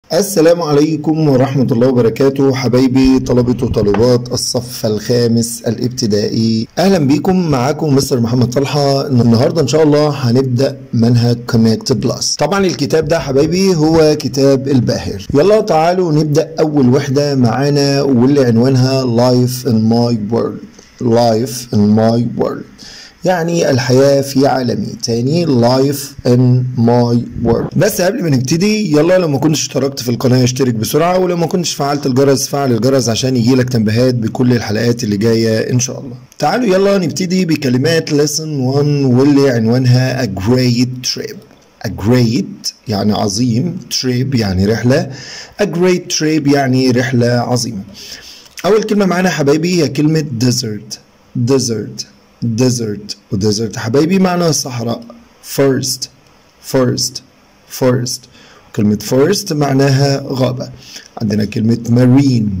السلام عليكم ورحمة الله وبركاته حبايبي طلبة وطالبات الصف الخامس الابتدائي أهلا بيكم معاكم مستر محمد طلحة النهاردة إن شاء الله هنبدأ منهج كونكت بلس طبعا الكتاب ده حبايبي هو كتاب الباهر يلا تعالوا نبدأ أول وحدة معانا واللي عنوانها Life in my world Life in my world يعني الحياة في عالمي تاني life in my world بس قبل ما نبتدي يلا لو ما كنتش اشتركت في القناة اشترك بسرعة ولو ما كنتش فعلت الجرس فعل الجرس عشان يجيلك تنبيهات بكل الحلقات اللي جاية ان شاء الله تعالوا يلا نبتدي بكلمات lesson 1 واللي عنوانها a great trip a great يعني عظيم trip يعني رحلة a great trip يعني رحلة عظيمة أول كلمة معانا حبايبي هي كلمة desert desert desert وديزرت حبايبي معناها الصحراء first first first كلمة first معناها غابة عندنا كلمة marine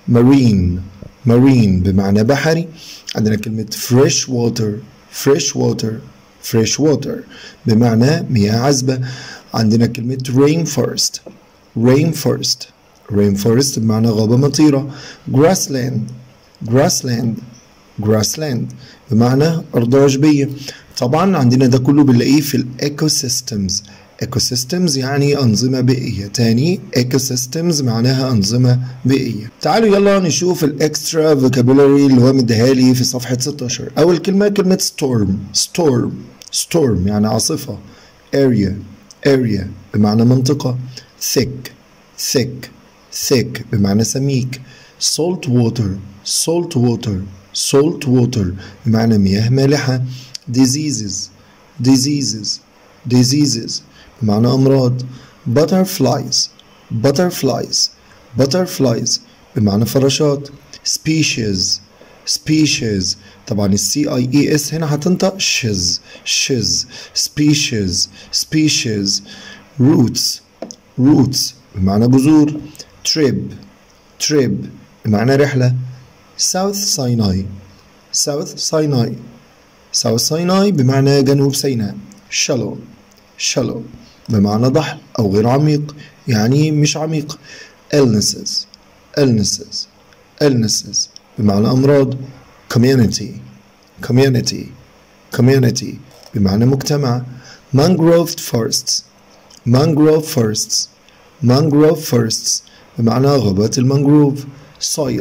marine marine بمعنى بحري عندنا كلمة fresh water fresh water fresh water بمعنى مياه عذبة عندنا كلمة rainforest rainforest rainforest بمعنى غابة مطيرة grassland grassland grassland بمعنى أرض عشبية طبعا عندنا ده كله بنلاقيه في الايكو سيستمز ايكو سيستمز يعني أنظمة بيئية تاني ايكو سيستمز معناها أنظمة بيئية تعالوا يلا نشوف الاكسترا فوكابولاري اللي هو مديهالي في صفحة 16 أول كلمة كلمة storm storm storm يعني عاصفة area area بمعنى منطقة thick thick thick بمعنى سميك salt water salt water salt water بمعنى مياه مالحة diseases diseases diseases بمعنى أمراض butterflies butterflies butterflies بمعنى فراشات species species طبعا السي اي اي اس هنا هتنطق شز شز species species roots roots بمعنى جذور trip trip بمعنى رحلة South Sinai South Sinai South Sinai بمعنى جنوب سيناء shallow shallow بمعنى ضحل أو غير عميق يعني مش عميق illnesses illnesses illnesses بمعنى أمراض community community community بمعنى مجتمع mangrove forests mangrove forests mangrove forests بمعنى غابات المانجروف soil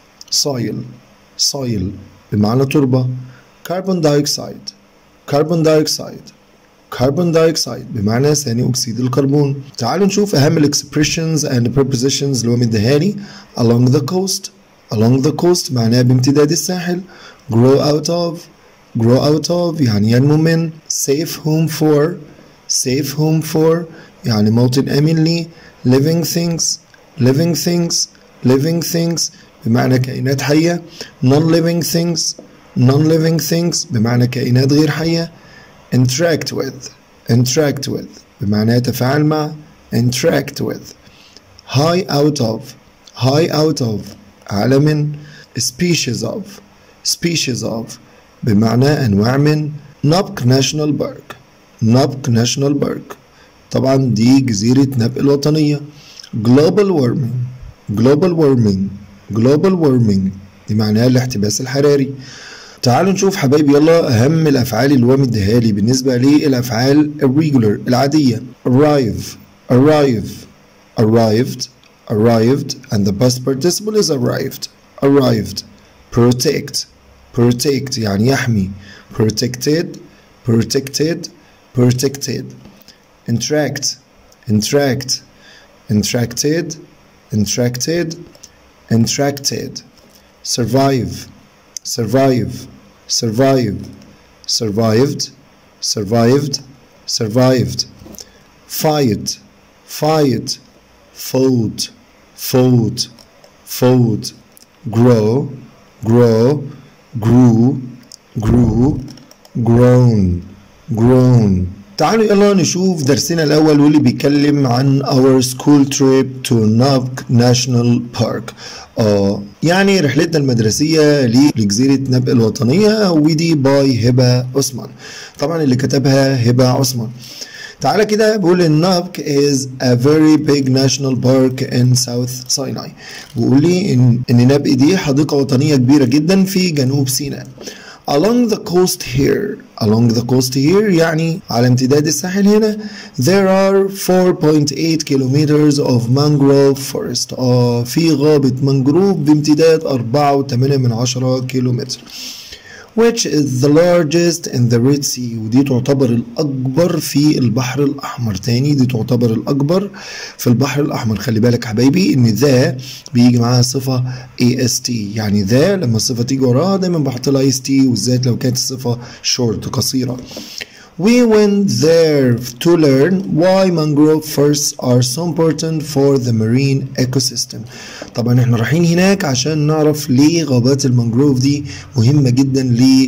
soil soil بمعنى تربة carbon dioxide carbon dioxide carbon dioxide بمعنى ثاني أكسيد الكربون تعالوا نشوف أهم ال expressions and prepositions اللي هو مديهالي along the coast along the coast معناها بامتداد الساحل grow out of grow out of يعني ينمو من safe home for safe home for يعني موطن آمن لي living things living things living things بمعنى كائنات حية non-living things non-living things بمعنى كائنات غير حية interact with interact with بمعنى يتفاعل مع interact with high out of high out of أعلى من species of species of بمعنى أنواع من نبق ناشونال بارك نبق ناشونال بارك طبعا دي جزيرة نبق الوطنية global warming global warming global warming دي معناها الاحتباس الحراري تعالوا نشوف حبايبي يلا أهم الأفعال اللي هو مديهالي بالنسبة للأفعال irregular العادية arrive arrive arrived arrived and the past participle is arrived arrived protect protect يعني يحمي protected protected protected interact interact interacted interacted interacted survive survive survive survived survived survived fight fight fought fought fought grow grow grew grew grown grown تعالوا يلا نشوف درسنا الأول واللي بيتكلم عن our school trip to Nubk National Park آه يعني رحلتنا المدرسية لجزيرة نبق الوطنية ودي باي هبة عثمان طبعا اللي كتبها هبة عثمان تعالى كده بيقول النابك is a very big national park in South Sinai بيقول لي ان ان نابك دي حديقه وطنيه كبيره جدا في جنوب سيناء along the coast here along the coast here يعني على امتداد الساحل هنا there are 4.8 kilometers of mangrove forest اه في غابة منجروف بامتداد 4.8 من عشرة كيلومتر which is the largest in the Red Sea ودي تعتبر الأكبر في البحر الأحمر تاني دي تعتبر الأكبر في البحر الأحمر خلي بالك حبايبي إن ذا بيجي معاها صفة AST يعني ذا لما الصفة تيجي وراها دايما بحط لها AST والذات لو كانت الصفة short قصيرة We went there to learn why mangrove forests are so important for the marine ecosystem. طبعا احنا رايحين هناك عشان نعرف ليه غابات المانجروف دي مهمة جدا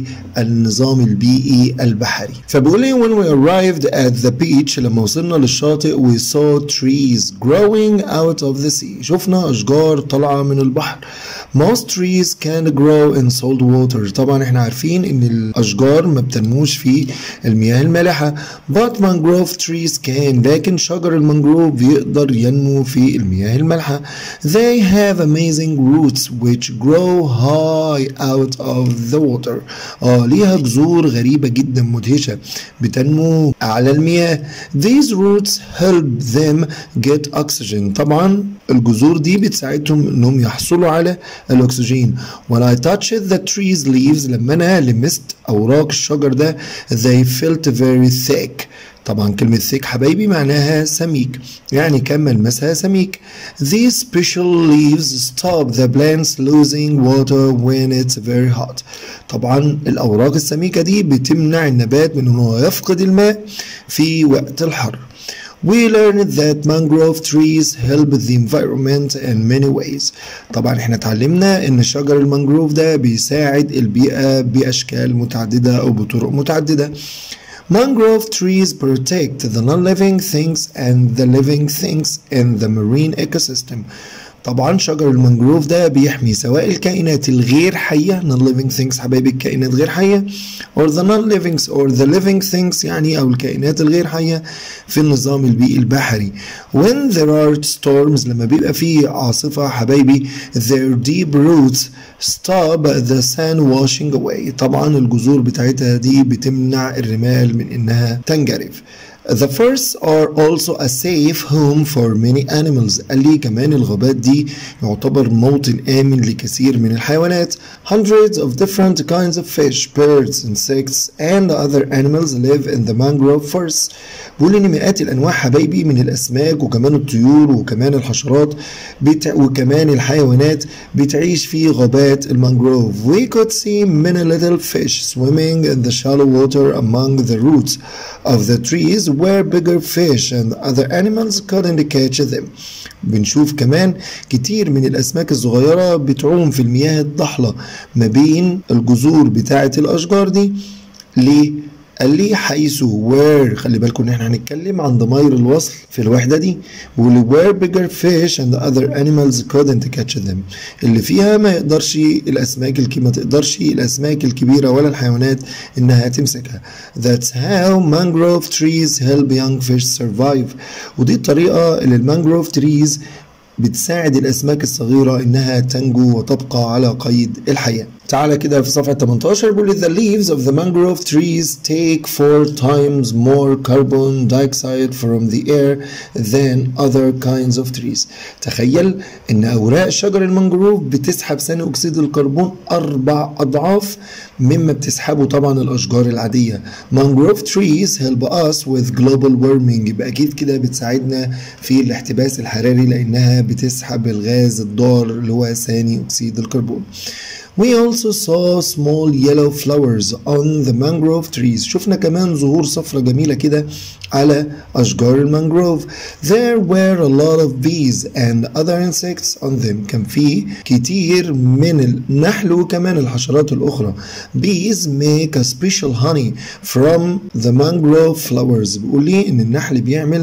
للنظام البيئي البحري. فبيقول لي when we arrived at the beach لما وصلنا للشاطئ we saw trees growing out of the sea. شفنا أشجار طالعة من البحر. Most trees can grow in salt water. طبعا احنا عارفين ان الأشجار ما بتنموش في المياه المالحة but mangrove trees can لكن شجر المانجروف يقدر ينمو في المياه المالحة they have amazing roots which grow high out of the water اه ليها جذور غريبة جدا مدهشة بتنمو أعلى المياه these roots help them get oxygen طبعا الجذور دي بتساعدهم انهم يحصلوا على الاكسجين when I touched the tree's leaves لما انا لمست اوراق الشجر ده they felt very thick طبعا كلمة thick حبايبي معناها سميك يعني كان ملمسها سميك These special leaves stop the plants losing water when it's very hot طبعا الأوراق السميكة دي بتمنع النبات من أنه يفقد الماء في وقت الحر We learned that mangrove trees help the environment in many ways. طبعا احنا اتعلمنا ان شجر المانجروف ده بيساعد البيئة بأشكال متعددة أو بطرق متعددة. Mangrove trees protect the non-living things and the living things in the marine ecosystem. طبعا شجر المانجروف ده بيحمي سواء الكائنات الغير حية non-living things حبايبي الكائنات غير حية or the non-living or the living things يعني أو الكائنات الغير حية في النظام البيئي البحري when there are storms لما بيبقى في عاصفة حبايبي their deep roots stop the sand washing away طبعا الجذور بتاعتها دي بتمنع الرمال من إنها تنجرف The forests are also a safe home for many animals. قال لي كمان الغابات دي يعتبر موطن آمن لكثير من الحيوانات. Hundreds of different kinds of fish, birds, insects and other animals live in the mangrove forests. بيقول إن مئات الأنواع حبايبي من الأسماك وكمان الطيور وكمان الحشرات بتع... وكمان الحيوانات بتعيش في غابات المانجروف. We could see many little fish swimming in the shallow water among the roots of the trees where bigger fish and other animals couldn't catch them. بنشوف كمان كتير من الأسماك الصغيرة بتعوم في المياه الضحلة ما بين الجذور بتاعة الأشجار دي ليه؟ قال لي حيث where خلي بالكم ان احنا هنتكلم عن ضماير الوصل في الوحده دي بيقول where bigger fish and the other animals couldn't catch them اللي فيها ما يقدرش الاسماك الكي ما تقدرش الاسماك الكبيره ولا الحيوانات انها تمسكها that's how mangrove trees help young fish survive ودي الطريقه اللي المانجروف تريز بتساعد الأسماك الصغيرة إنها تنجو وتبقى على قيد الحياة. تعالى كده في صفحة 18 بيقول the leaves of the mangrove trees take four times more carbon dioxide from the air than other kinds of trees. تخيل إن أوراق شجر المانجروف بتسحب ثاني أكسيد الكربون أربع أضعاف مما بتسحبه طبعا الأشجار العادية. Mangrove trees help us with global warming يبقى أكيد كده بتساعدنا في الاحتباس الحراري لأنها بتسحب الغاز الضار اللي هو ثاني أكسيد الكربون. We also saw small yellow flowers on the mangrove trees. شفنا كمان زهور صفرة جميلة كده على أشجار المانجروف. There were a lot of bees and other insects on them. كان في كتير من النحل وكمان الحشرات الأخرى. Bees make a special honey from the mangrove flowers. بيقول لي إن النحل بيعمل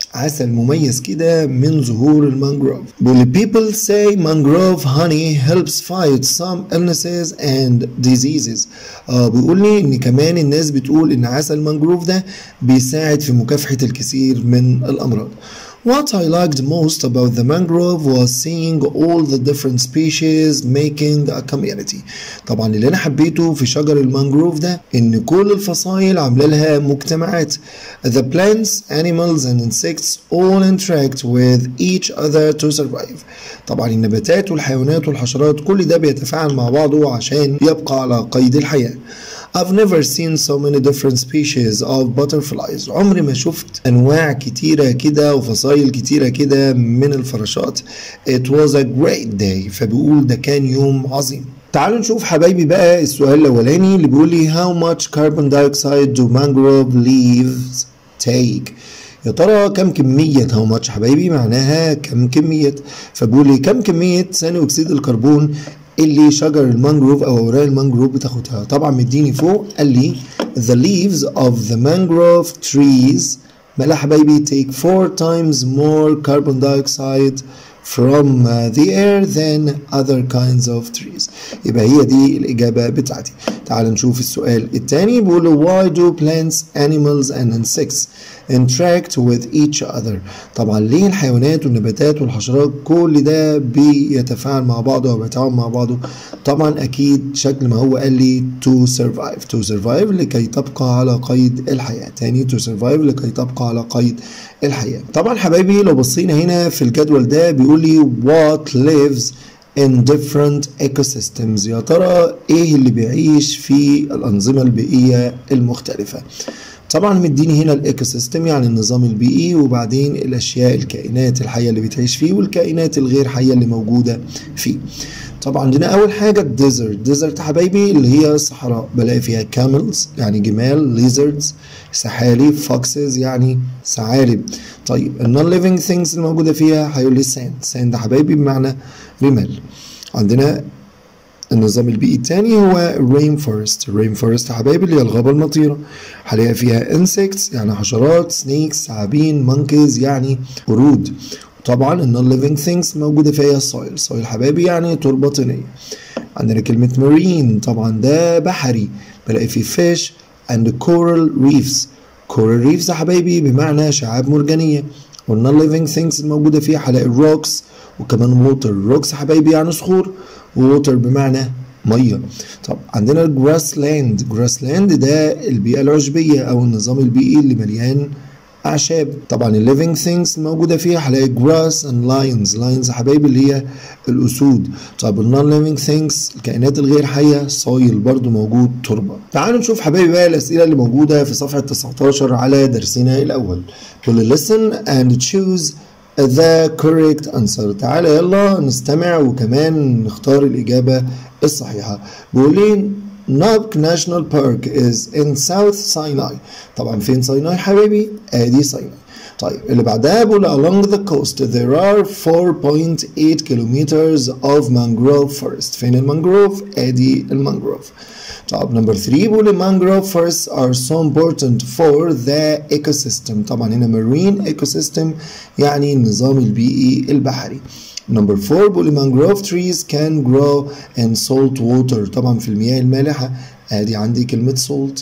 عسل مميز كده من ظهور المانجروف بيقول people say mangrove honey helps fight some illnesses and diseases آه بيقول لي ان كمان الناس بتقول ان عسل المانجروف ده بيساعد في مكافحة الكثير من الامراض What I liked most about the mangrove was seeing all the different species making a community. طبعا اللي انا حبيته في شجر المانجروف ده ان كل الفصائل عامله لها مجتمعات. The plants, animals and insects all interact with each other to survive. طبعا النباتات والحيوانات والحشرات كل ده بيتفاعل مع بعضه عشان يبقى على قيد الحياه. I've never seen so many different species of butterflies عمري ما شفت أنواع كتيرة كده وفصائل كتيرة كده من الفراشات It was a great day فبيقول ده كان يوم عظيم تعالوا نشوف حبايبي بقى السؤال الأولاني اللي بيقول لي How much carbon dioxide do mangrove leaves take يا ترى كم كمية هاو ماتش حبايبي معناها كم كمية فبيقول لي كم كمية ثاني أكسيد الكربون اللي شجر المانجروف او اوراق المانجروف بتاخدها طبعا مديني فوق قال لي the leaves of the mangrove trees مالها حبايبي take four times more carbon dioxide from uh, the air than other kinds of trees يبقى هي دي الإجابة بتاعتي تعال نشوف السؤال الثاني بيقول why do plants animals and insects interact with each other طبعا ليه الحيوانات والنباتات والحشرات كل ده بيتفاعل مع بعضه وبيتعاون مع بعضه طبعا اكيد شكل ما هو قال لي to survive to survive لكي تبقى على قيد الحياة تاني to survive لكي تبقى على قيد الحياة طبعا حبايبي لو بصينا هنا في الجدول ده بيقول لي what lives in different ecosystems يا ترى ايه اللي بيعيش في الأنظمة البيئية المختلفة طبعا مديني هنا الايكو سيستم يعني النظام البيئي وبعدين الاشياء الكائنات الحيه اللي بتعيش فيه والكائنات الغير حيه اللي موجوده فيه طبعا عندنا اول حاجه الديزرت ديزرت حبايبي اللي هي الصحراء بلاقي فيها كاملز يعني جمال ليزردز سحالي فوكسز يعني ثعالب طيب النون ليفينج ثينجز الموجوده فيها هيقول لي ساند ساند حبايبي بمعنى رمال عندنا النظام البيئي الثاني هو الرين فورست الرين فورست حبايبي اللي هي الغابة المطيرة هلاقي فيها انسكتس يعني حشرات سنيكس ثعابين مونكيز يعني قرود طبعا النون ليفينج ثينجز موجودة فيها السويل سويل حبايبي يعني تربة طينية عندنا كلمة مارين طبعا ده بحري بلاقي فيه فيش اند كورال ريفز كورال ريفز حبايبي بمعنى شعاب مرجانية والنون ليفينج ثينجز الموجودة فيها هلاقي الروكس وكمان ووتر روكس حبايبي يعني صخور ووتر بمعنى ميه طب عندنا الجراس لاند جراس لاند ده البيئه العشبيه او النظام البيئي اللي مليان اعشاب طبعا الليفينج ثينجز الموجوده فيها هلاقي جراس اند لاينز لاينز حبايبي اللي هي الاسود طب النون ليفينج ثينجز الكائنات الغير حيه سويل برضو موجود تربه تعالوا نشوف حبايبي بقى الاسئله اللي موجوده في صفحه 19 على درسنا الاول كل listen and choose the correct answer تعالى يلا نستمع وكمان نختار الإجابة الصحيحة بيقول لي نابك ناشونال بارك is in South Sinai طبعا فين سيناء حبيبي ادي سيناء طيب اللي بعدها بيقول along the coast there are 4.8 kilometers of mangrove forest فين المانجروف ادي المانجروف طب نمبر 3 بيقول mangrove forests are so important for the ecosystem طبعا هنا marine ecosystem يعني النظام البيئي البحري نمبر 4 بيقول mangrove trees can grow in salt water طبعا في المياه المالحة ادي عندي كلمة salt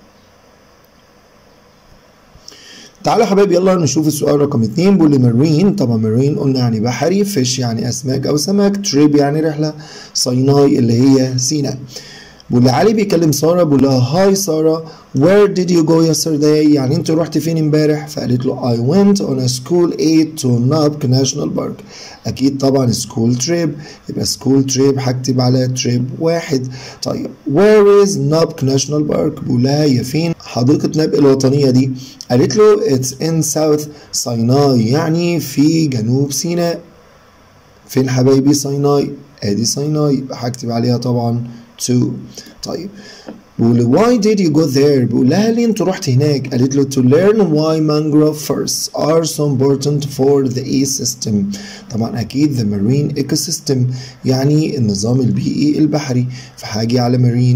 تعالوا يا حبايبي يلا نشوف السؤال رقم اتنين بيقول لي مارين طبعا مارين قلنا يعني بحري فيش يعني اسماك او سمك تريب يعني رحله سيناي اللي هي سيناء بيقول لي علي بيكلم ساره بيقول لها هاي ساره where did you go yesterday يعني انت رحت فين امبارح فقالت له I went on a school aid to Nubk National Park اكيد طبعا سكول تريب يبقى سكول تريب هكتب على تريب واحد طيب where is Nubk National Park بيقول لها هي فين حديقة نبق الوطنية دي قالت له it's in South Sinai يعني في جنوب سيناء فين حبايبي سيناء ادي سيناء يبقى هكتب عليها طبعا to طيب بيقول why did you go there بيقول لها ليه انت رحت هناك قالت له to learn why mangrove forests are so important for the ecosystem طبعا اكيد the marine ecosystem يعني النظام البيئي البحري فهاجي على marine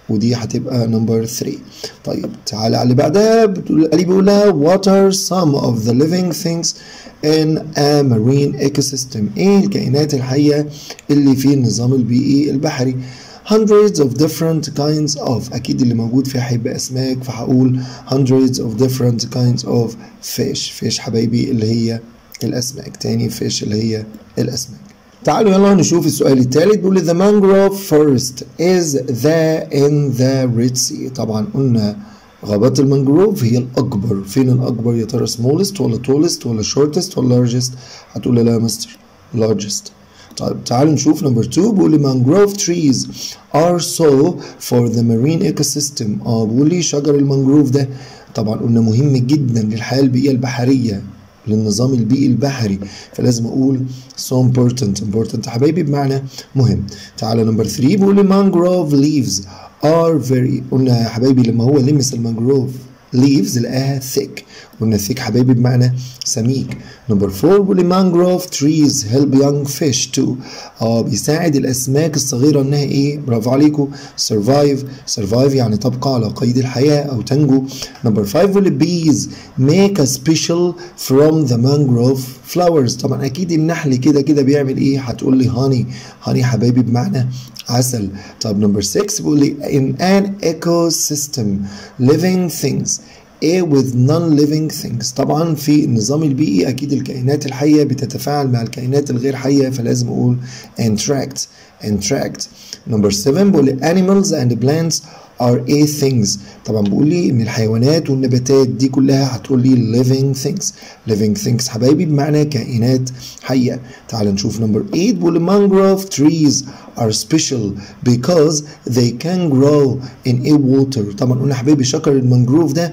ودي هتبقى نمبر 3 طيب تعالى على اللي بعدها بتقول اللي بيقول لها what are some of the living things in a marine ecosystem ايه الكائنات الحية اللي في النظام البيئي البحري hundreds of different kinds of أكيد اللي موجود فيها هيبقى أسماك فهقول hundreds of different kinds of fish fish حبايبي اللي هي الأسماك تاني fish اللي هي الأسماك تعالوا يلا نشوف السؤال الثالث بيقول the mangrove forest is the in the Red Sea طبعا قلنا غابات المانجروف هي الأكبر فين الأكبر يا ترى smallest ولا tallest ولا shortest ولا largest هتقول لا يا مستر largest طيب تعالوا نشوف نمبر 2 بيقول لي mangrove trees are so for the marine ecosystem اه بيقول لي شجر المانجروف ده طبعا قلنا مهم جدا للحياة البيئية البحرية للنظام البيئي البحري فلازم اقول so important important حبايبي بمعنى مهم تعالى نمبر 3 بيقول لي mangrove leaves are very قلنا يا حبايبي لما هو لمس المانجروف leaves لقاها thick قلنا thick حبايبي بمعنى سميك نمبر 4 بيقول لي mangrove trees help young fish too اه بيساعد الاسماك الصغيره انها ايه برافو عليكم survive survive يعني تبقى على قيد الحياه او تنجو نمبر 5 بيقول لي bees make a special from the mangrove flowers طبعا اكيد النحل كده كده بيعمل ايه هتقول لي هاني هاني حبايبي بمعنى عسل طب نمبر 6 بيقول لي in an ecosystem living things A with non-living things طبعا في النظام البيئي أكيد الكائنات الحية بتتفاعل مع الكائنات الغير حية فلازم أقول interact interact number 7 بقول لي animals and plants are a things طبعا بقول لي ان الحيوانات والنباتات دي كلها هتقول لي living things living things حبايبي بمعنى كائنات حيه تعال نشوف نمبر 8 بقول لي mangrove trees are special because they can grow in a water طبعا قلنا حبايبي شجر المانجروف ده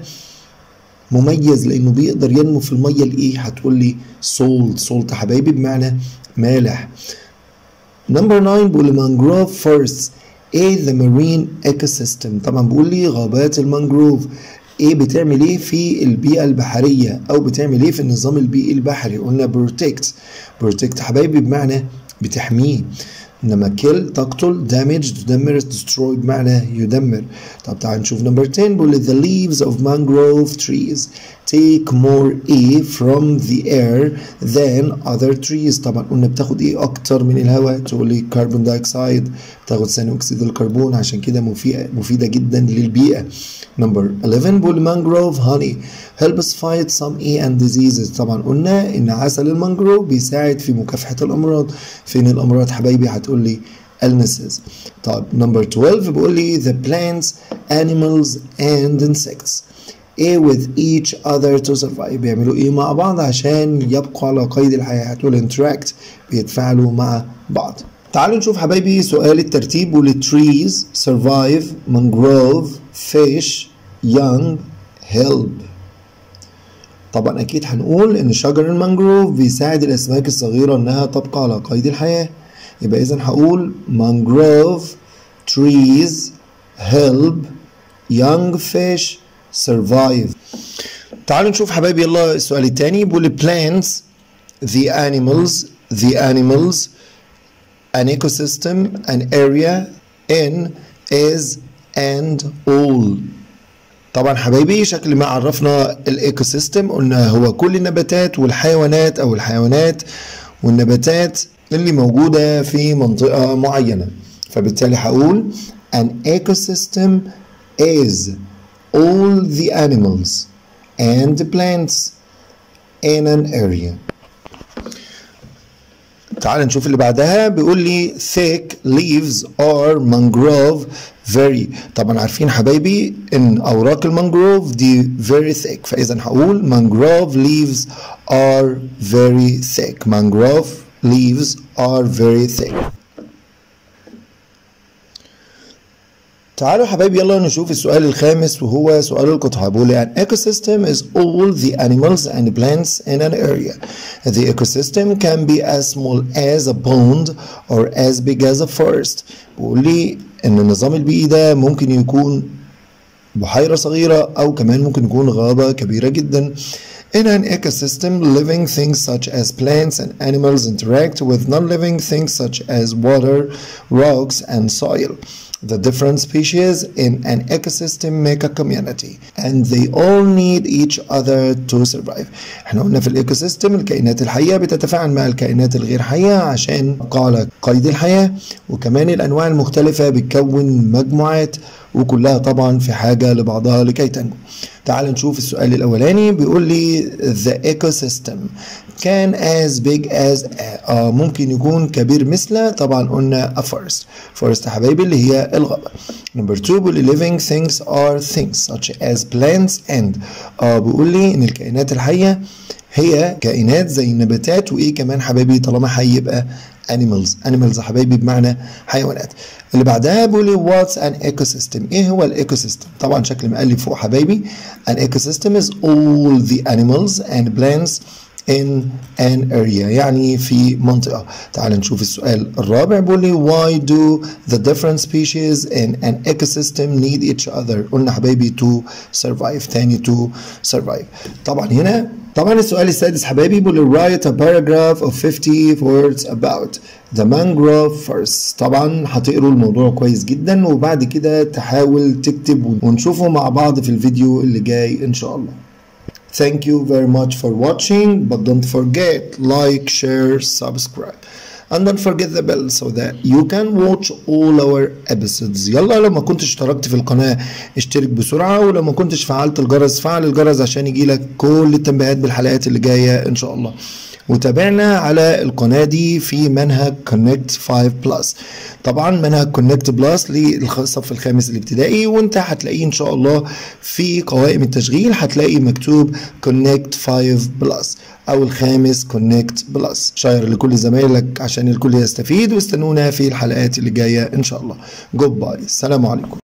مميز لانه بيقدر ينمو في الميه الايه هتقول لي سولت سولت حبايبي بمعنى مالح نمبر 9 بقول لي mangrove forests ايه the marine ecosystem طبعا بيقول لي غابات المانجروف ايه بتعمل ايه في البيئة البحرية او بتعمل ايه في النظام البيئي البحري قلنا protect protect حبايبي بمعنى بتحميه انما kill تقتل damage تدمر destroy بمعنى يدمر طب تعال نشوف نمبر 10 بيقول لي the leaves of mangrove trees take more air from the air than other trees طبعا قلنا بتاخد ايه اكتر من الهواء تقول لي كربون دايوكسيد بتاخد ثاني اكسيد الكربون عشان كده مفيده جدا للبيئه نمبر 11 بيقول mangrove honey help us fight some A and diseases طبعا قلنا ان عسل المانجروف بيساعد في مكافحه الامراض فين الامراض حبايبي هتقول لي illnesses طيب نمبر 12 بيقول لي the plants animals and insects ايه with each other to survive بيعملوا ايه مع بعض عشان يبقوا على قيد الحياة هتقول interact بيتفاعلوا مع بعض تعالوا نشوف حبايبي سؤال الترتيب واللي trees survive mangrove fish young help طبعا اكيد هنقول ان شجر المانجروف بيساعد الاسماك الصغيرة انها تبقى على قيد الحياة يبقى اذا هقول mangrove trees help young fish survive تعالوا نشوف حبايبي يلا السؤال الثاني بيقول plants the animals the animals an ecosystem an area in is and all طبعا حبايبي شكل ما عرفنا الايكو سيستم قلنا هو كل النباتات والحيوانات او الحيوانات والنباتات اللي موجوده في منطقه معينه فبالتالي هقول an ecosystem is all the animals and the plants in an area تعال نشوف اللي بعدها بيقول لي thick leaves are mangrove very طبعا عارفين حبايبي ان اوراق المانجروف دي very thick فاذا هقول mangrove leaves are very thick mangrove leaves are very thick تعالوا حبايبي يلا نشوف السؤال الخامس وهو سؤال القطعة بيقول لي an ecosystem is all the animals and plants in an area. The ecosystem can be as small as a pond or as big as a forest. بيقول لي ان النظام البيئي ده ممكن يكون بحيرة صغيرة أو كمان ممكن يكون غابة كبيرة جدا. In an ecosystem, living things such as plants and animals interact with non-living things such as water, rocks, and soil. The different species in an ecosystem make a community and they all need each other to survive. احنا قلنا في الايكو سيستم الكائنات الحية بتتفاعل مع الكائنات الغير حية عشان قال قيد الحياة وكمان الانواع المختلفة بتكون مجموعات وكلها طبعا في حاجة لبعضها لكي تنجو. تعال نشوف السؤال الاولاني بيقول لي the ecosystem can as big as آه ممكن يكون كبير مثل طبعا قلنا a forest forest يا حبايبي اللي هي الغابة number two بيقول لي living things are things such as plants and آه بيقول لي ان الكائنات الحية هي كائنات زي النباتات وايه كمان حبايبي طالما حي يبقى animals animals يا حبايبي بمعنى حيوانات اللي بعدها بيقول لي what's an ecosystem ايه هو الايكو سيستم طبعا شكل ما قال لي فوق حبايبي an ecosystem is all the animals and plants in an area يعني في منطقة تعال نشوف السؤال الرابع بيقول لي why do the different species in an ecosystem need each other قلنا حبايبي to survive تاني to survive طبعا هنا طبعا السؤال السادس حبايبي بيقول لي write a paragraph of 50 words about the mangrove forest طبعا هتقروا الموضوع كويس جدا وبعد كده تحاول تكتب ونشوفه مع بعض في الفيديو اللي جاي ان شاء الله Thank you very much for watching, but don't forget like, share, subscribe. And don't forget the bell so that you can watch all our episodes. يلا لو ما كنتش اشتركت في القناة اشترك بسرعة ولو ما كنتش فعلت الجرس فعل الجرس عشان يجيلك كل التنبيهات بالحلقات اللي جاية ان شاء الله. وتابعنا على القناة دي في منهج كونكت 5 بلس طبعا منهج كونكت بلس للصف الخامس الابتدائي وانت هتلاقيه ان شاء الله في قوائم التشغيل هتلاقي مكتوب كونكت 5 بلس او الخامس كونكت بلس شير لكل زمايلك عشان الكل يستفيد واستنونا في الحلقات اللي جاية ان شاء الله جود باي السلام عليكم